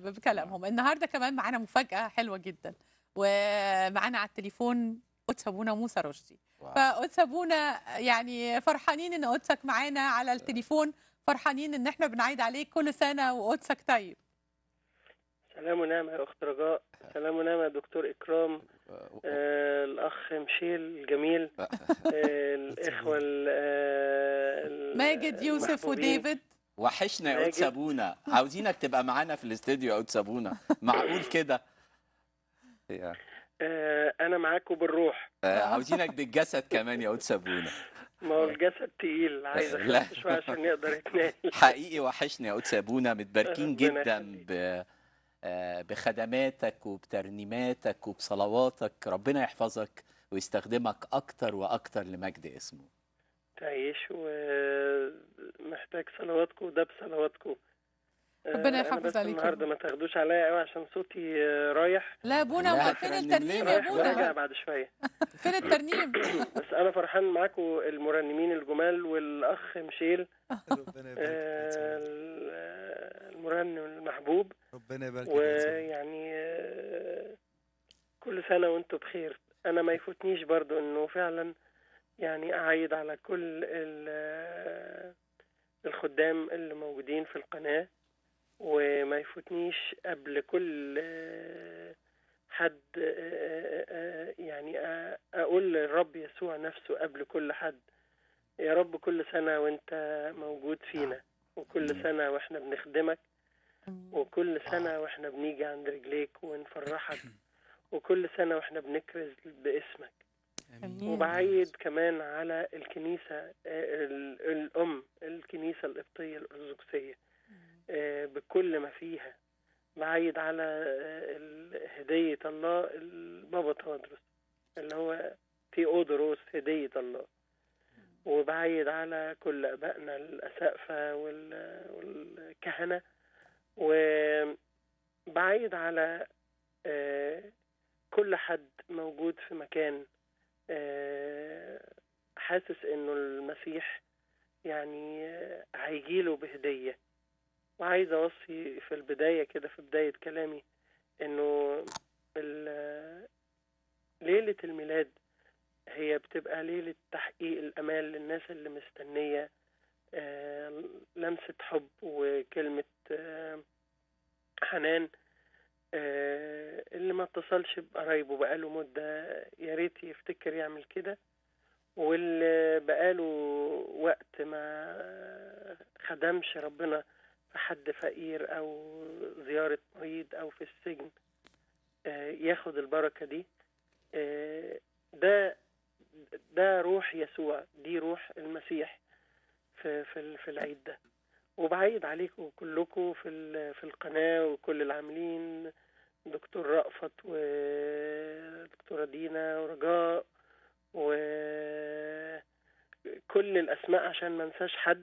بكلامهم النهارده كمان معانا مفاجاه حلوه جدا ومعانا على التليفون قدس ابونا موسى رشدي واو. فقدس ابونا يعني فرحانين ان قدسك معانا على التليفون فرحانين ان احنا بنعيد عليك كل سنه وقدسك طيب سلام ونعمة يا أخت رجاء سلام ونعمة يا دكتور إكرام آه الأخ مشيل الجميل آه الإخوة ال- آه ال- ماجد يوسف المحبوبين. وديفيد وحشنا يا قدس ماجد. ابونا عاوزينك تبقى معانا في الاستوديو يا قدس ابونا معقول كده يا. آه أنا معاكم بالروح آه، عاوزينك بالجسد كمان يا قدس ابونا ما هو الجسد تقيل عايز لا. أخف شوية عشان يقدر يتنقل حقيقي وحشنا يا قدس ابونا متباركين ربنا جدا يخليك. ب آه، بخدماتك وبترنيماتك وبصلواتك ربنا يحفظك ويستخدمك اكتر واكتر لمجد اسمه تعيش ومحتاج صلواتكم وده بصلواتكم آه، ربنا أنا يحافظ بس عليكم. النهارده ما تاخدوش عليا قوي عشان صوتي آه، رايح لا يا ابونا لا، امال فين ترنم الترنيم لنا. يا رايح وراجع ابونا بعد شوية فين الترنيم بس أنا فرحان معاكم المرنمين الجمال والأخ مشيل ربنا يبارك آه، فيك يا سيدي. ال- المرنم المحبوب ربنا يبارك فيك يا سيدي. ويعني آه، كل سنة وانتم بخير أنا ما يفوتنيش برضو إنه فعلا يعني أعيد على كل ال- الخدام اللي موجودين في القناة وما يفوتنيش قبل كل آه، حد آه، آه، يعني آه، أقول للرب يسوع نفسه قبل كل حد يا رب كل سنة وانت موجود فينا وكل سنة واحنا بنخدمك وكل سنة واحنا بنيجي عند رجليك ونفرحك وكل سنة واحنا بنكرز باسمك آمين. وبعيد كمان على الكنيسة آه، ال- الأم الكنيسة القبطية الأرثوذكسية آه، بكل ما فيها بعيد على آه، ال- هدية الله البابا تودرس اللي هو تيودوروس هدية الله وبعيد على كل أبائنا الأسقفة وال- والكهنة وبعيد على آه، كل حد موجود في مكان آه، حاسس انه المسيح يعني آه، هيجيله بهدية وعايز اوصي في البداية كده في بداية كلامي انه ال- ليلة الميلاد هي بتبقى ليلة تحقيق الامال للناس اللي مستنية آه، لمسة حب وكلمة آه، حنان آه، اللي ما اتصلش بقرايبه بقاله مدة يا ريت يفتكر يعمل كده واللي بقاله وقت ما خدمش ربنا في حد فقير أو زيارة مريض أو في السجن آه، ياخد البركة دي آه، ده ده روح يسوع دي روح المسيح في في ال- في العيد ده وبعيد عليكم كلكم في ال- في القناة وكل العاملين دكتور رأفت ودكتورة دينا ورجاء وكل الأسماء عشان ما انساش حد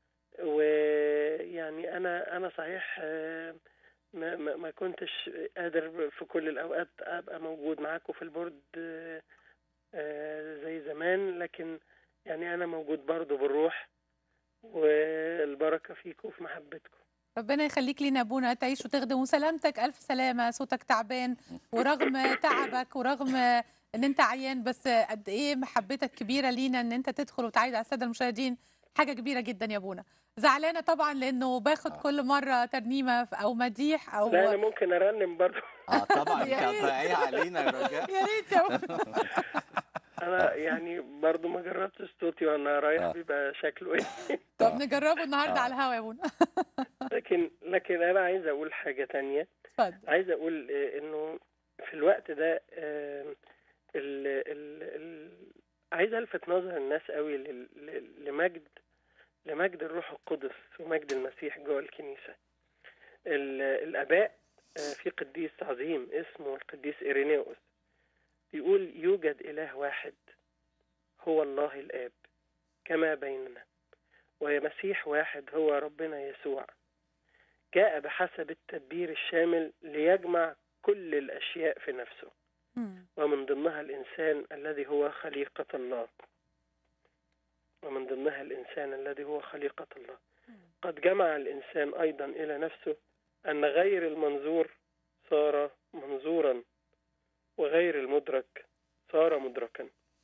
ويعني أنا أنا صحيح آه، ما, ما, ما كنتش قادر في كل الأوقات أبقى موجود معاكم في البورد آه، آه، زي زمان لكن يعني أنا موجود برضو بالروح والبركة فيكم وفي محبتكم ربنا يخليك لينا ابونا تعيش وتخدم وسلامتك الف سلامه صوتك تعبان ورغم تعبك ورغم ان انت عيان بس قد ايه محبتك كبيره لينا ان انت تدخل وتعيد على الساده المشاهدين حاجه كبيره جدا يا ابونا زعلانه طبعا لانه باخد آه. كل مره ترنيمه او مديح او لا أنا ممكن أرنم برضو اه طبعا يا ريت. كفايه علينا يا رجاء يا ريت يا ابونا أنا يعني برضو ما جربتش صوتي وأنا رايح آه. بيبقى شكله إيه طب نجربه النهارده آه. على الهوا يا ابونا لكن لكن أنا عايز أقول حاجة تانية اتفضل عايز أقول آه، إنه في الوقت ده آه، ال ال ال عايز ألفت نظر الناس قوي لل- ل- لمجد لمجد الروح القدس ومجد المسيح جوه الكنيسة ال- الآباء آه، في قديس عظيم اسمه القديس إيرينيوس يقول يوجد إله واحد هو الله الآب كما بيننا ومسيح واحد هو ربنا يسوع جاء بحسب التدبير الشامل ليجمع كل الأشياء في نفسه مم. ومن ضمنها الإنسان الذي هو خليقة الله ومن ضمنها الإنسان الذي هو خليقة الله قد جمع الإنسان أيضا إلى نفسه أن غير المنظور صار منظورا وغير المدرك صار مدركا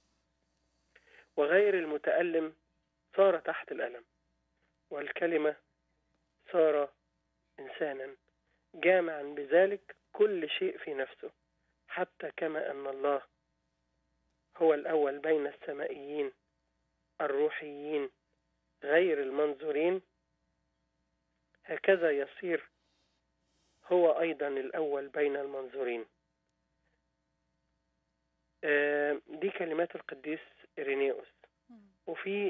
وغير المتألم صار تحت الألم والكلمة صار إنسانا جامعا بذلك كل شيء في نفسه حتى كما أن الله هو الأول بين السمائيين الروحيين غير المنظورين هكذا يصير هو أيضا الأول بين المنظورين آه، دي كلمات القديس إرينيوس وفي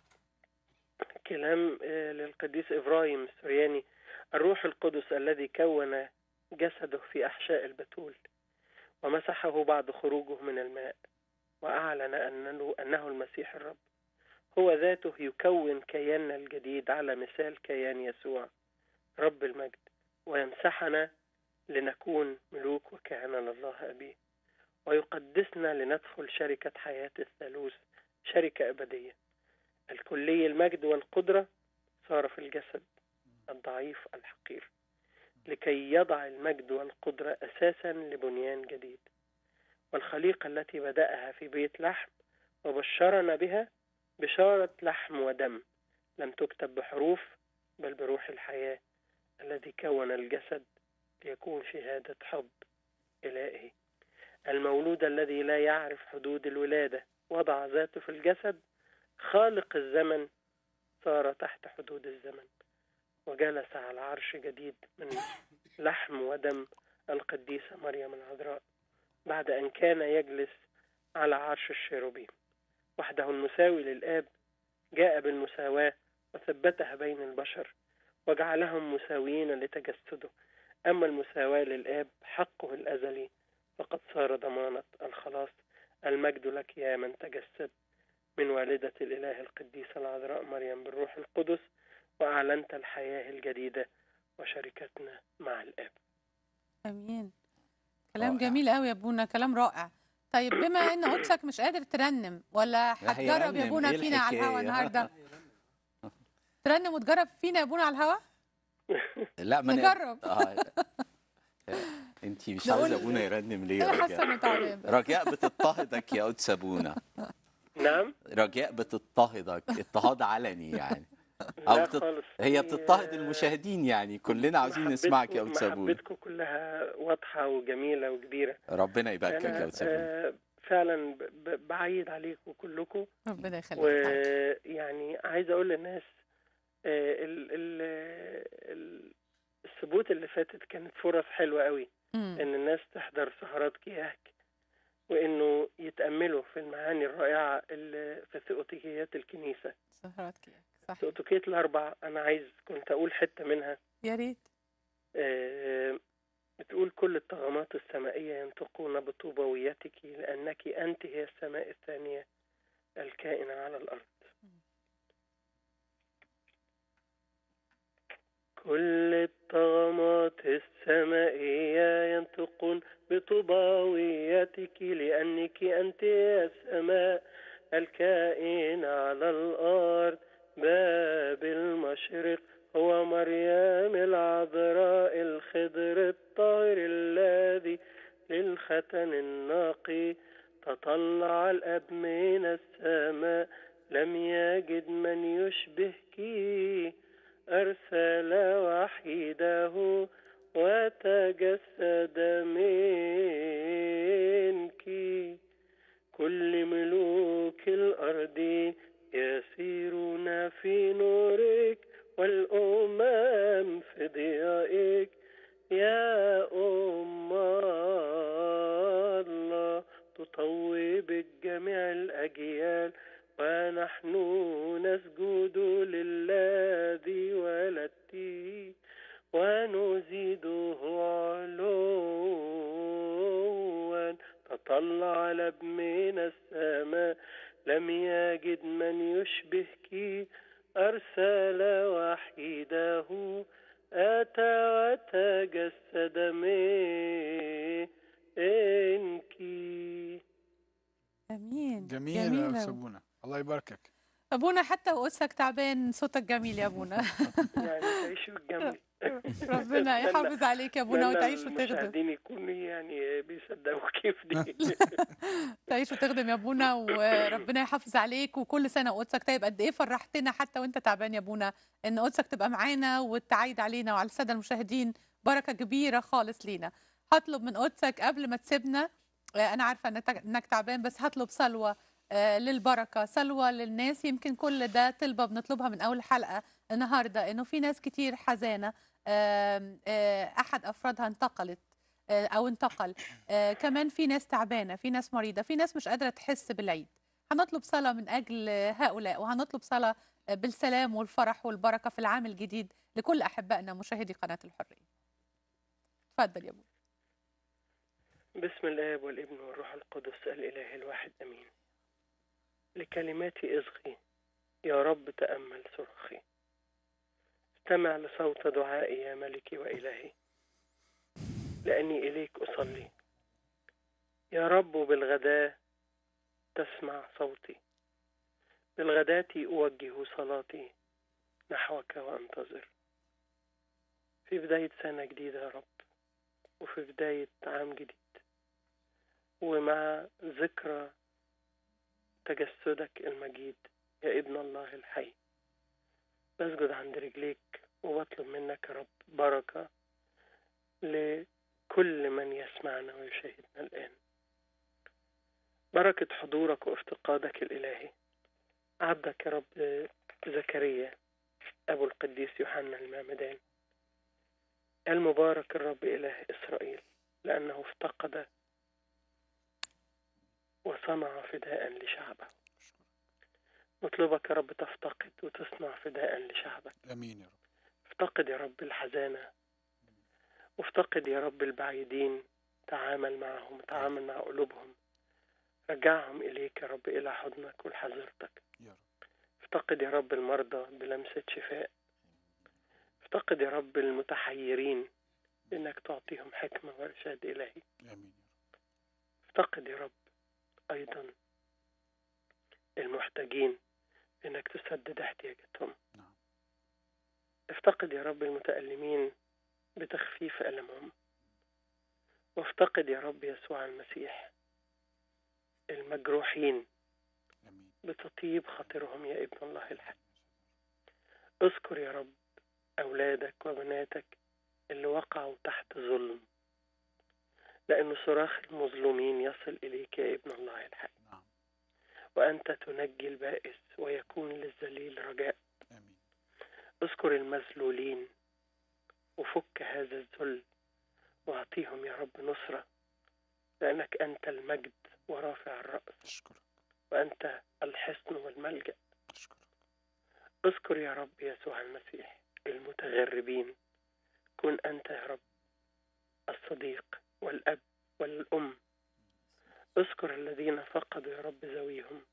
كلام آه، للقديس إبراهيم السرياني الروح القدس الذي كون جسده في أحشاء البتول ومسحه بعد خروجه من الماء وأعلن أنه, أنه المسيح الرب هو ذاته يكون كياننا الجديد على مثال كيان يسوع رب المجد ويمسحنا لنكون ملوك وكهنة لله أبيه ويقدسنا لندخل شركة حياة الثالوث شركة أبدية الكلي المجد والقدرة صار في الجسد الضعيف الحقير لكي يضع المجد والقدرة أساسا لبنيان جديد والخليقة التي بدأها في بيت لحم وبشرنا بها بشارة لحم ودم لم تكتب بحروف بل بروح الحياة الذي كون الجسد ليكون شهادة حب إلهي المولود الذي لا يعرف حدود الولادة وضع ذاته في الجسد خالق الزمن صار تحت حدود الزمن وجلس على عرش جديد من لحم ودم القديسة مريم العذراء بعد أن كان يجلس على عرش الشيروبيم وحده المساوي للآب جاء بالمساواة وثبتها بين البشر وجعلهم مساويين لتجسده أما المساواة للآب حقه الأزلي فقد صار ضمانة الخلاص المجد لك يا من تجسد من والدة الإله القديسة العذراء مريم بالروح القدس وأعلنت الحياة الجديدة وشركتنا مع الآب امين كلام رائع. جميل قوي يا ابونا كلام رائع طيب بما ان قدسك مش قادر ترنم ولا لا، هي هتجرب يا رنم، ابونا إيه فينا على الهوا الحكاية؟ النهارده ترنم وتجرب فينا يا ابونا على الهوا لا ما نجرب. آه. انت مش نقول- عايزه ابونا يرنم ليه يا انا حاسه رجاء انه تعبان بس. رجاء بتضطهدك يا قدس ابونا نعم رجاء بتضطهدك اضطهاد علني يعني أو لا بتط- خالص هي هي- بتضطهد المشاهدين يعني كلنا عاوزين نسمعك يا محبتكم- قدس ابونا محبتكم كلها واضحة وجميلة وكبيرة ربنا يباركك يا أنا قدس ابونا آه، فعلا ب- ب- بعيد عليكم كلكم ربنا يخليك ويعني عايز اقول للناس آه، ال- ال- ال- الثبوت اللي فاتت كانت فرص حلوة قوي مم. ان الناس تحضر سهرات كياك وانه يتأملوا في المعاني الرائعة اللي في ثيوتيكيات الكنيسة سهرات كده صح ثيوتيكية الأربع أنا عايز كنت أقول حتة منها يا ريت آه، بتقول كل الطغمات السمائية ينطقون بطوبويتك لأنك أنت هي السماء الثانية الكائنة على الأرض كل الطغمات السمائية ينطقون بطوبويتك لأنك أنت هي السماء الكائنة على الأرض باب المشرق هو مريم العذراء الخضر الطاهر الذي للختن النقي تطلع الأب من السماء لم يجد من يشبهك أرسل وحيده وتجسد منك كل ملوك الأرض يسيرون في نورك والأمم في ضيائك يا أم الله تطوب جميع الأجيال ونحن نسجد للذي ولدتي ونزيده علوا تطلع لب من السماء لم يجد من يشبهك أرسل وحيده أتى وتجسد منك امين جميل يا جميلة. أستاذ بونا الله يباركك ابونا حتى وقدسك تعبان صوتك جميل يا ابونا يعني تعيشوا الجمل ربنا أتمنى- يحافظ عليك يا ابونا أتمنى وتعيش وتخدم المشاهدين يكونوا يعني بيصدقوا كيف دي تعيش وتخدم يا ابونا وربنا يحافظ عليك وكل سنه قدسك طيب قد ايه فرحتنا حتى وانت تعبان يا ابونا ان قدسك تبقى معانا وتعيد علينا وعلى الساده المشاهدين بركه كبيره خالص لينا هطلب من قدسك قبل ما تسيبنا آه، انا عارفه انك انك تعبان بس هطلب سلوى آه، للبركه سلوى للناس يمكن كل ده طلبه بنطلبها من اول حلقه النهارده انه في ناس كتير حزانه آم، آه، احد افرادها انتقلت آه، او انتقل آه، كمان في ناس تعبانه في ناس مريضه في ناس مش قادره تحس بالعيد هنطلب صلاه من اجل هؤلاء وهنطلب صلاه بالسلام والفرح والبركه في العام الجديد لكل احبائنا مشاهدي قناه الحريه اتفضل يا ابو بسم الآب والابن والروح القدس الإله الواحد أمين لكلماتي اصغي يا رب تأمل صرخي استمع لصوت دعائي يا ملكي وإلهي لأني إليك أصلي يا رب بالغداء تسمع صوتي بالغداة أوجه صلاتي نحوك وأنتظر في بداية سنة جديدة يا رب وفي بداية عام جديد ومع ذكرى تجسدك المجيد يا ابن الله الحي بسجد عند رجليك وبطلب منك يا رب بركة لكل من يسمعنا ويشاهدنا الآن بركة حضورك وافتقادك الإلهي عبدك يا رب زكريا أبو القديس يوحنا المعمدان المبارك الرب إله إسرائيل لأنه افتقد وصنع فداء لشعبه نطلبك يا رب تفتقد وتصنع فداء لشعبك امين يا رب افتقد يا رب الحزانة وافتقد يا رب البعيدين تعامل معهم تعامل مع قلوبهم رجعهم إليك يا رب إلى حضنك ولحظيرتك يا رب افتقد يا رب المرضى بلمسة شفاء افتقد يا رب المتحيرين بأنك تعطيهم حكمة وإرشاد إلهي امين يا رب افتقد يا رب أيضا المحتاجين إنك تسدد احتياجاتهم نعم. افتقد يا رب المتألمين بتخفيف ألمهم وافتقد يا رب يسوع المسيح المجروحين امين بتطيب خاطرهم يا ابن الله الحي اذكر يا رب أولادك وبناتك اللي وقعوا تحت ظلم لأن صراخ المظلومين يصل إليك يا ابن الله الحي نعم وأنت تنجي البائس ويكون للذليل رجاء امين اذكر المذلولين وفك هذا الذل واعطيهم يا رب نصرة لأنك أنت المجد ورافع الرأس اشكرك وأنت الحصن والملجأ اشكرك اذكر يا رب يسوع المسيح المتغربين كن أنت يا رب الصديق والأب والأم اذكر الذين فقدوا يا رب ذويهم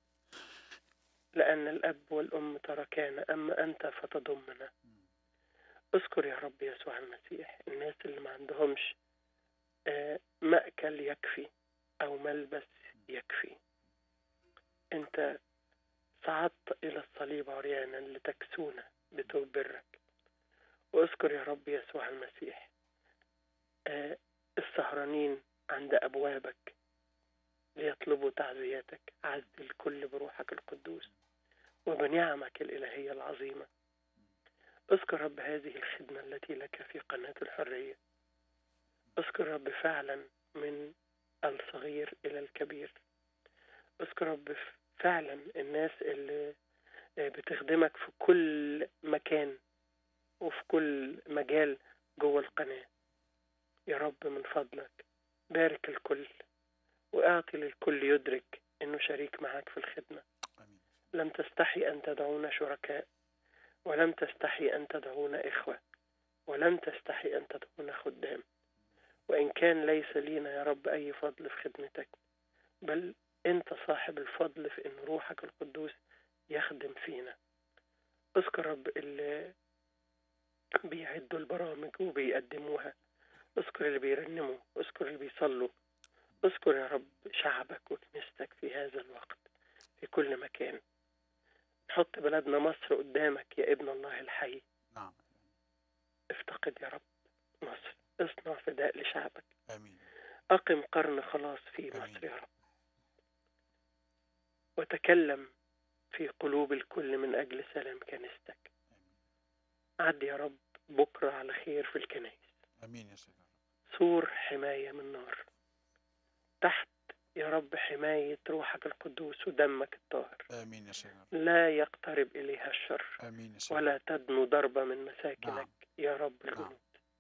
لأن الأب والأم تركانا أما أنت فتضمنا اذكر يا رب يسوع المسيح الناس اللي ما عندهمش آه، مأكل يكفي أو ملبس يكفي أنت صعدت إلى الصليب عريانا لتكسونا بتوب برك واذكر يا رب يسوع المسيح آه، السهرانين عند أبوابك ليطلبوا تعزياتك عز الكل بروحك القدوس وبنعمك الإلهية العظيمة اذكر رب هذه الخدمة التي لك في قناة الحرية اذكر رب فعلا من الصغير إلى الكبير اذكر رب فعلا الناس اللي بتخدمك في كل مكان وفي كل مجال جوه القناة يا رب من فضلك بارك الكل واعطي للكل يدرك انه شريك معك في الخدمة امين لم تستحي ان تدعونا شركاء ولم تستحي ان تدعونا اخوة ولم تستحي ان تدعونا خدام وان كان ليس لينا يا رب اي فضل في خدمتك بل انت صاحب الفضل في ان روحك القدوس يخدم فينا اذكر رب اللي بيعدوا البرامج وبيقدموها اذكر اللي بيرنموا اذكر اللي بيصلوا اذكر يا رب شعبك وكنيستك في هذا الوقت في كل مكان حط بلدنا مصر قدامك يا ابن الله الحي نعم افتقد يا رب مصر اصنع فداء لشعبك امين أقم قرن خلاص في آمين. مصر يا رب وتكلم في قلوب الكل من أجل سلام كنيستك عد يا رب بكرة على خير في الكنائس امين يا سيدنا سور حماية من نار تحت يا رب حماية روحك القدوس ودمك الطاهر امين يا سيدنا لا يقترب إليها الشر امين يا سيدنا ولا تدنو ضربة من مساكنك نعم. يا رب الجنود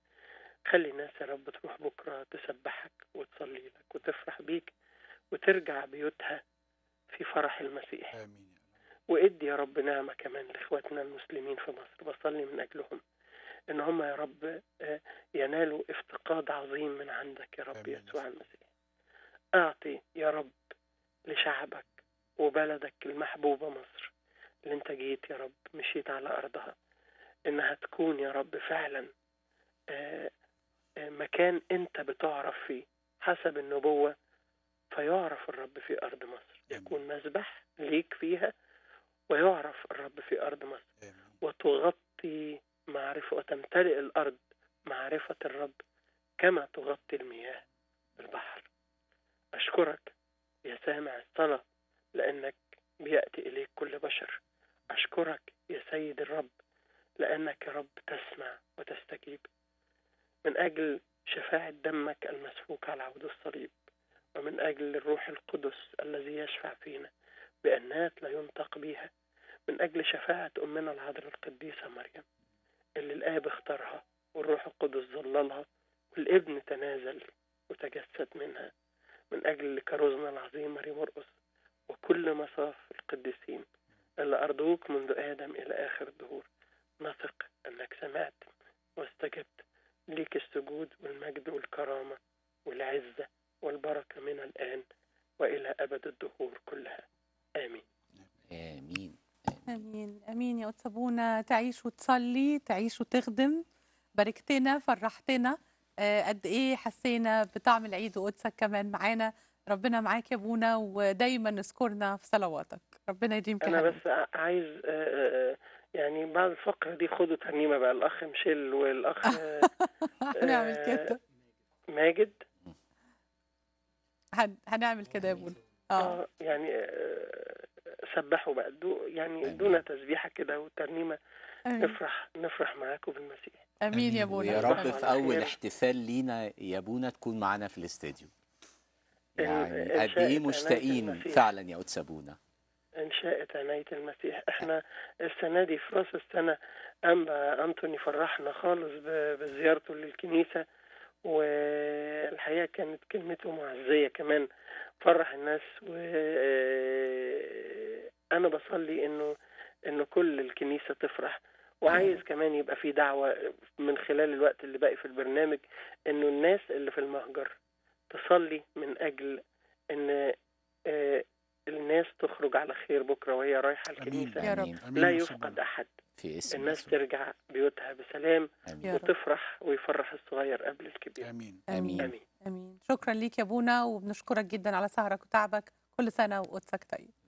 خلي الناس يا رب تروح بكرة تسبحك وتصلي لك وتفرح بيك وترجع بيوتها في فرح المسيح امين وادي يا رب نعمة كمان لإخواتنا المسلمين في مصر بصلي من أجلهم إن هم يا رب آه، ينالوا افتقاد عظيم من عندك يا رب آمين. يسوع المسيح أعطي يا رب لشعبك وبلدك المحبوبة مصر اللي انت جيت يا رب مشيت على أرضها إنها تكون يا رب فعلا آه، آه، مكان انت بتعرف فيه حسب النبوة فيعرف الرب في أرض مصر آمين. يكون مذبح ليك فيها ويعرف الرب في أرض مصر امين وتغطي معرفة وتمتلئ الأرض معرفة الرب كما تغطي المياه البحر أشكرك يا سامع الصلاة لأنك بيأتي إليك كل بشر أشكرك يا سيد الرب لأنك يا رب تسمع وتستجيب من أجل شفاعة دمك المسفوك على عود الصليب ومن أجل الروح القدس الذي يشفع فينا بأنات لا ينطق بها من أجل شفاعة أمنا العذراء القديسة مريم اللي الآب اختارها والروح القدس ظللها والابن تنازل وتجسد منها من أجل كروزنا العظيم مريم مرقس وكل مصاف القديسين اللي أرضوك منذ آدم إلى آخر الدهور نثق أنك سمعت واستجبت ليك السجود والمجد والكرامة والعزة والبركة من الآن وإلى أبد الدهور كلها آمين امين امين امين يا قدس ابونا تعيش وتصلي تعيش وتخدم باركتنا فرحتنا آه، قد ايه حسينا بطعم العيد وقدسك كمان معانا ربنا معاك يا ابونا ودايما نذكرنا في صلواتك ربنا يديم أنا كهنوت بس ع- عايز آه، آه، يعني بعد الفقرة دي خدوا ترنيمة بقى الأخ ميشيل والأخ آه، هنعمل كده ماجد هن... هنعمل كده يا ابونا اه اه يعني آه، سبحوا بقى دو يعني آمين. دونا تسبيحة كده وترنيمة امين نفرح نفرح معاكم بالمسيح امين يا ابونا ويا رب تصبحوا في على اول خير. احتفال لينا يا ابونا تكون معانا في الاستديو إن- يعني إن قد شاءت ايه عناية مشتاقين المسيح. فعلا يا قدس ابونا إن شاءت عناية المسيح احنا السنة دي في راس السنة أنبا أنتوني فرحنا خالص ب- بزيارته للكنيسة والحقيقة كانت كلمته معزية كمان فرح الناس وأنا بصلي إنه إنه كل الكنيسة تفرح وعايز كمان يبقى في دعوة من خلال الوقت اللي باقي في البرنامج إنه الناس اللي في المهجر تصلي من أجل إن آه، الناس تخرج على خير بكرة وهي رايحة الكنيسة يا رب. امين امين لا يا يفقد سيدنا. أحد في اسم الناس يسوع ترجع بيوتها بسلام امين يا رب. وتفرح ويفرح الصغير قبل الكبير امين امين آمين امين شكرا ليك يا ابونا وبنشكرك جدا على سهرك وتعبك كل سنه وقدسك طيب